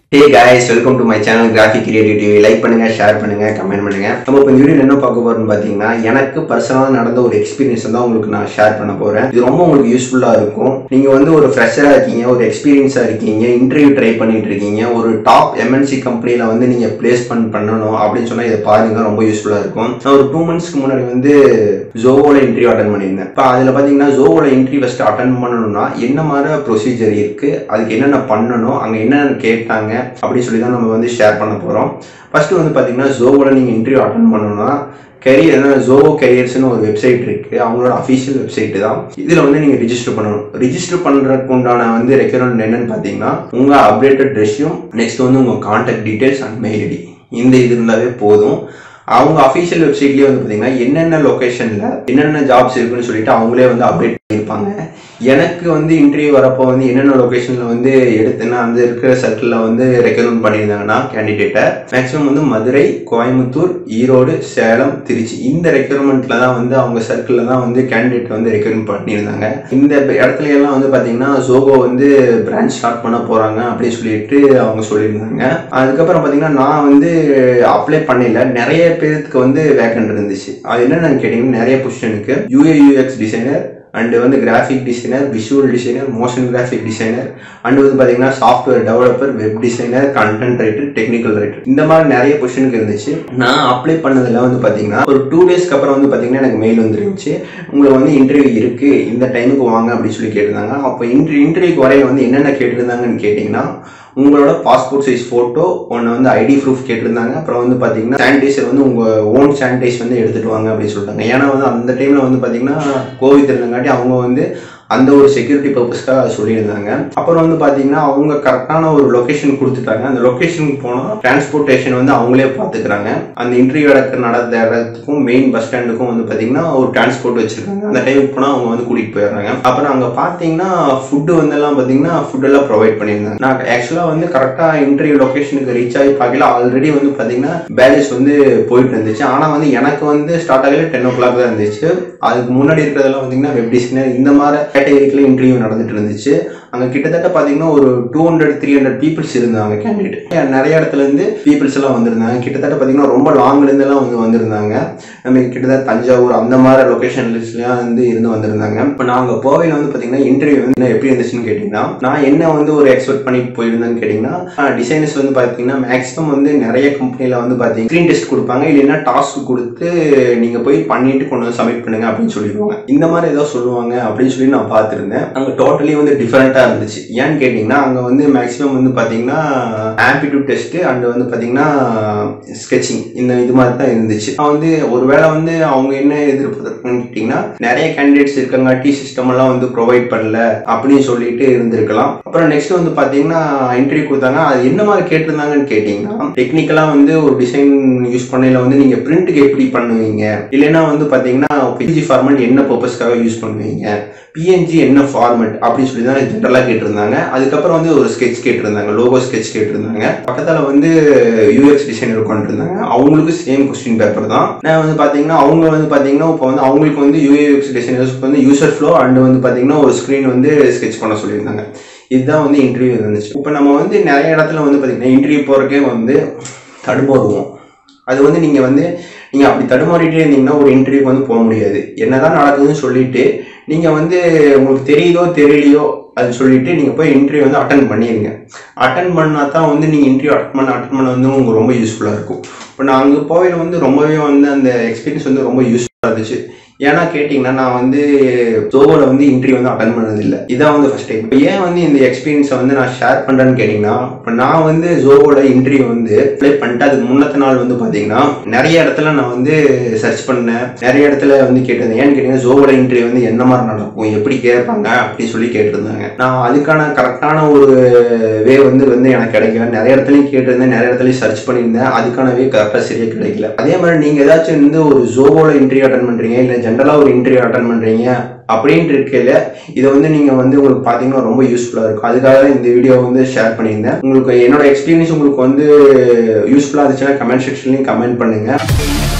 hey guys welcome to my channel graphic creativity like பண்ணுங்க share பண்ணுங்க comment பண்ணுங்க நம்ம இப்போ இந்த வீடியோ என்ன பார்க்க போறோம்னு பார்த்தீங்கன்னா எனக்கு பர்சனலாக நடந்த ஒரு எக்ஸ்பீரியன்ஸ் தான் உங்களுக்கு நான் ஷேர் பண்ண போறேன் இது ரொம்ப உங்களுக்கு யூஸ்ஃபுல்லாக இருக்கும் நீங்க வந்து ஒரு ஃப்ரெஷராக இருக்கீங்க ஒரு எக்ஸ்பீரியன்ஸாக இருக்கீங்க இன்டர்வியூ ட்ரை பண்ணிட்டு இருக்கீங்க ஒரு டாப் எம்என்சி கம்பெனியில் வந்து நீங்க பிளேஸ்மெண்ட் பண்ணணும் அப்படின்னு சொன்னா இதை பாருங்க ரொம்ப யூஸ்ஃபுல்லாக இருக்கும் நான் ஒரு டூ மந்த்ஸ்க்கு முன்னாடி வந்து ஜோவோல இன்டர்வியூ அட்டன் பண்ணியிருந்தேன் இப்போ அதில் பார்த்தீங்கன்னா ஜோவோல இன்டர்வியூ ஃபஸ்ட்டு அட்டன் பண்ணணும்னா என்ன மாதிரி ப்ரொசீஜர் இருக்கு அதுக்கு என்னென்ன பண்ணணும் அங்கே என்னென்ன கேட்டாங்க அப்படின்னு சொல்லி தான் நம்ம வந்து ஷேர் பண்ண போகிறோம் ஃபஸ்ட்டு வந்து பார்த்தீங்கன்னா ஜோவோல நீங்கள் இன்டர்வியூ அட்டன் பண்ணணும்னா கெரியர் ஜோவோ கெரியர்ஸ்னு ஒரு வெப்சைட் இருக்கு அவங்களோட அஃபிஷியல் வெப்சைட் தான் இதில் வந்து நீங்கள் ரிஜிஸ்டர் பண்ணணும் ரிஜிஸ்டர் பண்ணுறதுக்கு உண்டான வந்து ரெக்யர்மெண்ட் என்னன்னு பார்த்தீங்கன்னா உங்கள் அப்டேட்டட் ரெஷ்யூம் நெக்ஸ்ட் வந்து உங்கள் contact details and mail ID இந்த இது இருந்தாவே போதும் அவங்க அஃபிஷியல் வெப்சைட்லேயே வந்து பார்த்தீங்கன்னா என்னென்ன லொக்கேஷனில் என்னென்ன ஜாப்ஸ் இருக்குன்னு சொல்லிட்டு அவங்களே வந்து அப்டேட் பண்ணியிருப்பாங்க எனக்கு வந்து இன்டர்வியூ வரப்போ வந்து என்னென்ன லொக்கேஷனில் வந்து எடுத்தேன்னா அந்த இருக்கிற சர்க்கிளில் வந்து ரெக்கமெண்ட் பண்ணியிருந்தாங்கன்னா கேண்டிடேட்டை மேக்ஸிமம் வந்து மதுரை கோயம்புத்தூர் ஈரோடு சேலம் திருச்சி இந்த ரெக்யர்மெண்ட்டில் தான் வந்து அவங்க சர்க்கிளில் தான் வந்து கேண்டிடேட் வந்து ரெக்கமெண்ட் பண்ணியிருந்தாங்க இந்த இடத்துல எல்லாம் வந்து பார்த்தீங்கன்னா ஜோகோ வந்து பிரான்ச் ஸ்டார்ட் பண்ண போகிறாங்க அப்படின்னு சொல்லிட்டு அவங்க சொல்லியிருந்தாங்க அதுக்கப்புறம் பார்த்தீங்கன்னா நான் வந்து அப்ளை பண்ணல நிறைய பேருக்கு வந்து வேக்கண்ட் இருந்துச்சு அது என்னென்னு கேட்டிங்கன்னா நிறைய பொசிஷனுக்கு யூஏ யூஎக்ஸ் டிசைனர் அண்டு வந்து graphic designer visual designer motion graphic designer and வந்து பார்த்தீங்கன்னா software developer web designer content writer technical writer இந்த மாதிரி நிறைய பொசிஷனுக்கு இருந்துச்சு நான் அப்ளை பண்ணதில் வந்து பார்த்தீங்கன்னா ஒரு டூ டேஸ்க்கு அப்புறம் வந்து பார்த்தீங்கன்னா எனக்கு மெயில் வந்துருந்துச்சு உங்களுக்கு வந்து இன்டர்வியூ இருக்குது இந்த டைமுக்கு வாங்க அப்படின்னு சொல்லி கேட்டிருந்தாங்க அப்போ இன்டர்வியூ இன்டர்வியூக்கு வரைய வந்து என்னென்ன கேட்டிருந்தாங்கன்னு கேட்டிங்கன்னா உங்களோட பாஸ்போர்ட் சைஸ் ஃபோட்டோ ஒன்று வந்து ஐடி ப்ரூஃப் கேட்டிருந்தாங்க அப்புறம் வந்து பார்த்தீங்கன்னா சானிடைசர் வந்து உங்கள் ஓன் சானிடைஸ் வந்து எடுத்துகிட்டு வாங்க அப்படின்னு சொல்லிட்டாங்க ஏன்னா வந்து அந்த டைமில் வந்து பார்த்தீங்கன்னா கோவிட் இருந்தங்காட்டி அவங்க வந்து அந்த ஒரு செக்யூரிட்டி பர்பஸ்க்காக அதை சொல்லியிருந்தாங்க அப்புறம் வந்து பார்த்தீங்கன்னா அவங்க கரெக்டான ஒரு லொக்கேஷன் கொடுத்துட்டாங்க அந்த லொக்கேஷனுக்கு போனால் டிரான்ஸ்போர்ட்டேஷன் வந்து அவங்களே பார்த்துக்கிறாங்க அந்த இன்டர்வியூ நடக்க நடந்த இடத்துக்கும் மெயின் பஸ் ஸ்டாண்டுக்கும் வந்து பார்த்தீங்கன்னா ஒரு டிரான்ஸ்போர்ட் வச்சிருக்காங்க அந்த டைமுக்கு போனால் அவங்க வந்து கூட்டிகிட்டு போயிடுறாங்க அப்புறம் அங்கே பார்த்தீங்கன்னா ஃபுட்டு வந்து எல்லாம் பார்த்தீங்கன்னா ஃபுட்டெல்லாம் ப்ரொவைட் பண்ணியிருந்தாங்க நான் ஆக்சுவலாக வந்து கரெக்டாக இன்டர்வியூ லொக்கேஷனுக்கு ரீச் ஆகி பார்க்கல ஆல்ரெடி வந்து பார்த்தீங்கன்னா பேலன்ஸ் வந்து போயிட்டு இருந்துச்சு ஆனால் வந்து எனக்கு வந்து ஸ்டார்ட் ஆகல டென் ஓ கிளாக் தான் இருந்துச்சு அதுக்கு முன்னாடி இருக்கிறதெல்லாம் பார்த்தீங்கன்னா வெப் டிசைனர் இந்த மாதிரி கேட்டகரிக்கில் இன்டர்வியூ நடந்துட்டு இருந்துச்சு அங்கே கிட்டத்தட்ட பார்த்தீங்கன்னா ஒரு two hundred three hundred peoples இருந்தாங்க கேண்டிடேட் நிறைய இடத்துல இருந்து பீப்புள்ஸ் எல்லாம் வந்திருந்தாங்க கிட்டத்தட்ட பார்த்தீங்கன்னா ரொம்ப லாங்ல இருந்தெல்லாம் வந்து வந்திருந்தாங்க நம்ம கிட்டத்தட்ட தஞ்சாவூர் அந்த மாதிரி லொக்கேஷன்ஸ்லாம் வந்து இருந்து வந்திருந்தாங்க இப்போ நாங்கள் கோவையில் வந்து பார்த்தீங்கன்னா இன்டர்வியூ வந்து எப்படி இருந்துச்சுன்னு கேட்டிங்கன்னா நான் என்ன வந்து ஒரு எக்ஸ்பெக்ட் பண்ணி போயிருந்தேன்னு கேட்டிங்கன்னா டிசைனர்ஸ் வந்து பார்த்தீங்கன்னா மேக்ஸிமம் வந்து நிறைய கம்பெனியில் வந்து பார்த்தீங்கன்னா ஸ்க்ரீன் டெஸ்ட் கொடுப்பாங்க இல்லைன்னா டாஸ்க் கொடுத்து நீங்கள் போய் பண்ணிட்டு கொண்டு வந்து சப்மிட் பண்ணுங்க அப்படின்னு சொல்லிடுவாங்க இந்த மாதிரி ஏதோ சொல்லுவாங்க அப்படின்னு சொல்லி நான் பார்த்துருந்தேன் அங்கே டோட்டலி வந்து டிஃப்ரெண்ட்டாக இருந்துச்சு ஏன்னு கேட்டிங்கன்னா அங்கே வந்து மேக்ஸிமம் வந்து பார்த்தீங்கன்னா ஆம்பிடியூட் டெஸ்ட் அண்ட் வந்து பார்த்தீங்கன்னா ஸ்கெச்சிங் இந்த இது மாதிரி தான் இருந்துச்சு நான் வந்து ஒருவேளை வந்து அவங்க என்ன எதிர்பார்க்குன்னு கேட்டிங்கன்னா நிறைய கேண்டிடேட்ஸ் இருக்கங்காட்டி சிஸ்டம் எல்லாம் வந்து ப்ரொவைட் பண்ணல அப்படின்னு சொல்லிட்டு இருந்திருக்கலாம் அப்புறம் நெக்ஸ்ட் வந்து பார்த்தீங்கன்னா இன்டர்வியூ கொடுத்தாங்க அது என்ன மாதிரி கேட்டிருந்தாங்கன்னு கேட்டிங்கன்னா டெக்னிக்கலாக வந்து ஒரு டிசைன் யூஸ் பண்ணையில வந்து நீங்கள் பிரிண்ட்டுக்கு எப்படி பண்ணுவீங்க இல்லைன்னா வந்து பார்த்தீங்கன்னா பிஜி ஃபார்மெட் என்ன பர்பஸ்க்காக யூஸ் பண்ணுவீங்க பிஎன்ஜி என்ன ஃபார்மெட் அப்படின்னு சொல்லி தான் ஜென்ரலாக கேட்டிருந்தாங்க அதுக்கப்புறம் வந்து ஒரு ஸ்கெட்ச் கேட்டிருந்தாங்க லோகோ ஸ்கெட்ச் கேட்டிருந்தாங்க பக்கத்தில் வந்து யூஎக்ஸ் டிசைனர் உட்காந்துருந்தாங்க அவங்களுக்கு சேம் கொஸ்டின் பேப்பர் தான் நான் வந்து பார்த்தீங்கன்னா அவங்க வந்து பார்த்தீங்கன்னா இப்போ வந்து அவங்களுக்கு வந்து யூஏஎக்ஸ் டிசைனர்ஸ்க்கு வந்து யூசர் ஃப்ளோ அண்ட் வந்து பார்த்தீங்கன்னா ஒரு ஸ்க்ரீன் வந்து ஸ்கெட்ச் பண்ண சொல்லியிருந்தாங்க இதுதான் வந்து இன்டர்வியூ இருந்துச்சு இப்போ நம்ம வந்து நிறைய இடத்துல வந்து பார்த்தீங்கன்னா இன்டர்வியூ போகிறக்கே வந்து தடுமாறுவோம் அது வந்து நீங்கள் வந்து நீங்கள் அப்படி தடுமாறிட்டே இருந்தீங்கன்னா ஒரு இன்டர்வியூக்கு வந்து போக முடியாது என்னதான் நடக்குதுன்னு சொல்லிட்டு நீங்கள் வந்து உங்களுக்கு தெரியுதோ தெரியலையோ அது சொல்லிட்டு நீங்கள் போய் இன்டர்வியூ வந்து அட்டன் பண்ணிடுங்க அட்டன் பண்ணால் தான் வந்து நீங்கள் இன்டர்வியூ அட்டன் பண்ண அட்டன் பண்ண வந்து உங்களுக்கு ரொம்ப யூஸ்ஃபுல்லாக இருக்கும் இப்போ நான் அங்கே போகையில் வந்து ரொம்பவே வந்து அந்த எக்ஸ்பீரியன்ஸ் வந்து ரொம்ப யூஸ்ஃபுல்லாக இருந்துச்சு ஏன்னா கேட்டிங்கன்னா நான் வந்து ஜோவோவில் வந்து இன்டர்வியூ வந்து அட்டன் பண்ணதில்லை இதான் வந்து ஃபஸ்ட் டைம் இப்போ ஏன் வந்து இந்த எக்ஸ்பீரியன்ஸை வந்து நான் ஷேர் பண்ணுறேன்னு கேட்டிங்கன்னா இப்போ நான் வந்து ஜோவோட இன்டர்வியூ வந்து அப்ளை பண்ணிட்டு அதுக்கு முன்னத்த நாள் வந்து பார்த்தீங்கன்னா நிறைய இடத்துல நான் வந்து சர்ச் பண்ணேன் நிறைய இடத்துல வந்து கேட்டிருந்தேன் ஏன்னு கேட்டிங்கன்னா ஜோவோட இன்டர்வியூ வந்து என்ன மாதிரி நடக்கும் எப்படி கேட்பாங்க அப்படின்னு சொல்லி கேட்டிருந்தாங்க நான் அதுக்கான கரெக்டான ஒரு வே வந்து வந்து எனக்கு கிடைக்கல நிறைய இடத்துலையும் கேட்டிருந்தேன் நிறைய இடத்துலையும் சர்ச் பண்ணியிருந்தேன் அதுக்கான வே கரெக்டாக சரியாக கிடைக்கல அதே மாதிரி நீங்கள் ஏதாச்சும் வந்து ஒரு ஜோவோட இன்டர்வியூ அட்டன் பண்ணுறீங்க இல்லை ஜென்ரலாக ஒரு இன்டர்வியூ அட்டன் பண்ணுறீங்க அப்படின்ட்டு இருக்கையில இதை வந்து நீங்கள் வந்து உங்களுக்கு பார்த்தீங்கன்னா ரொம்ப யூஸ்ஃபுல்லாக இருக்கும் அதுக்காக தான் இந்த வீடியோ வந்து ஷேர் பண்ணியிருந்தேன் உங்களுக்கு என்னோட எக்ஸ்பீரியன்ஸ் உங்களுக்கு வந்து யூஸ்ஃபுல்லாக இருந்துச்சுன்னா கமெண்ட் செக்ஷன்லையும் கமெண்ட் பண்ணுங்கள்